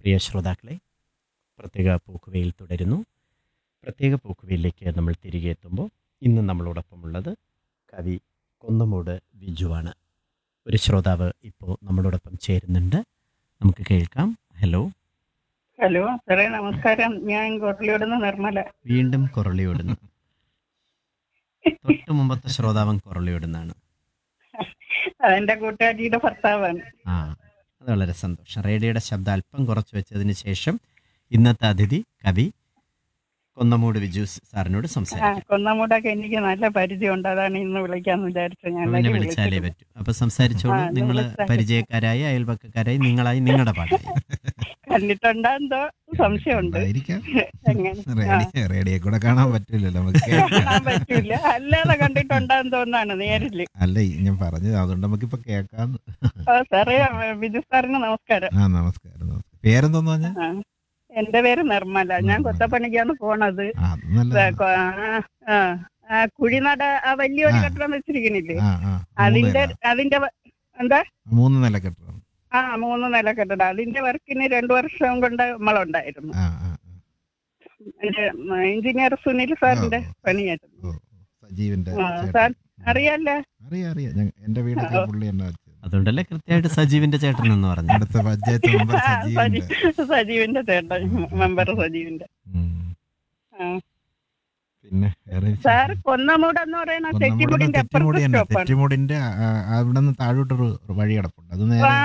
പ്രിയ ശ്രോതാക്കളെ പ്രത്യേക പോക്കുവയിൽ തുടരുന്നു പ്രത്യേക പോക്കുവയിലേക്ക് നമ്മൾ തിരികെ എത്തുമ്പോൾ ഇന്ന് നമ്മളോടൊപ്പമുള്ളത് കവി കൊന്നമൂട് വിജുവാണ് ഒരു ശ്രോതാവ് ഇപ്പോൾ നമ്മളോടൊപ്പം ചേരുന്നുണ്ട് നമുക്ക് കേൾക്കാം ഹലോ ഹലോ സാറേ നമസ്കാരം ഞാൻ കൊറലിയോടുന്ന് നിർമ്മല വീണ്ടും കൊറളിയോടുന്നു തൊട്ട് മുമ്പത്തെ ശ്രോതാവൻ കൊറളിയോടുന്നാണ് അതെന്റെ കൂട്ടുകാരിയുടെ ഭർത്താവാണ് ആ അത് വളരെ സന്തോഷം റേഡിയോയുടെ ശബ്ദം അല്പം കുറച്ച് വെച്ചതിന് ശേഷം ഇന്നത്തെ അതിഥി കവി കൊന്നമൂട് വിജു സാറിനോട് ആ സംസാരിക്കാം കൊന്നമൂടൊക്കെ എനിക്ക് നല്ല പരിചയമുണ്ട് അതാണ് ഇന്ന് വിളിക്കാന്ന് വിചാരിച്ചത് ഞാൻ പിന്നെ ഇടയ്ക്ക് വിളിച്ചാലേ വിളിച്ചിരുന്നു. പറ്റൂ അപ്പൊ സംസാരിച്ചോളൂ ആ, ഒന്ന് നിങ്ങൾ വിളിച്ചാൽ പരിചയക്കാരായി അയൽപക്കക്കാരായി നിങ്ങളായി നിങ്ങളുടെ പാടായി കണ്ടിട്ടുണ്ടെന്തോ സംശയമുണ്ട് ആയിരിക്കാം എങ്ങനെ ആ, റേഡിയോ റേഡിയോ കൂടെ കാണാൻ പറ്റില്ലല്ലോ നമുക്ക് കാണാൻ പറ്റൂല അല്ലാതെ കണ്ടിട്ടുണ്ടെന്ന് തോന്നാണ് നേരില് അല്ല ഈ ഞാൻ പറഞ്ഞത് അതുകൊണ്ട് നമുക്കിപ്പോ കേൾക്കാം ആ, സാറേ ബിജു സാറിന് നമസ്കാരം ആ നമസ്കാരം നമസ്കാരം പേരെന്തോന്ന് പറഞ്ഞ ആ, എന്റെ പേര് നിർമ്മല ഞാൻ കൊത്തപ്പണിക്കാണ് പോണത് ആ അത് നല്ല ആ, കൊ- ആ, ആ, ആ, കുഴിനട ആ വലിയൊരു ആ. കെട്ടിടം വെച്ചിരിക്കണില്ലേ ആ ആ അതിന്റെ മൂന്ന് പേരാ. അതിന്റെ വ- എന്താ മൂന്ന് നില കെട്ടിടം ആ മൂന്ന് നില കെട്ടിടം അതിന്റെ വർക്കിന് രണ്ടു വർഷം കൊണ്ട് നമ്മളുണ്ടായിരുന്നു ആ ആ ആ. എഞ്ചിനീയർ സുനിൽ സാറിന്റെ ഓ, ഓ. പണിയായിരുന്നു ഓ സജീവിന്റെ ആ, ചേട്ടൻ. സാർ അറിയാലോ അറിയാം അറിയാം ഞാൻ എന്റെ വീടൊക്കെ ഓ. പുള്ളി തന്നെ വെച്ചത് അതുകൊണ്ടല്ലേ കൃത്യമായിട്ട് സജീവിന്റെ ചേട്ടൻ എന്ന് പറഞ്ഞു അടുത്ത പഞ്ചായത്ത് മെമ്പർ ആ, സജീവിന്റെ സജീ- സജീവിന്റെ ചേട്ടൻ മെമ്പർ സജീവിന്റെ ഉം. ആ. പിന്നെ വേറെ സാർ കൊന്നമൂട് എന്ന് പറയുന്ന തെറ്റിമുടിന്റെ അപ്പുറത്തെ തെറ്റിമുടി തന്നെ സ്റ്റോപ്പാണ് തെറ്റിമുടിന്റെ അവിടെ നിന്ന് താഴോട്ടൊരു വഴി കിടപ്പുണ്ട് അത് നേരെ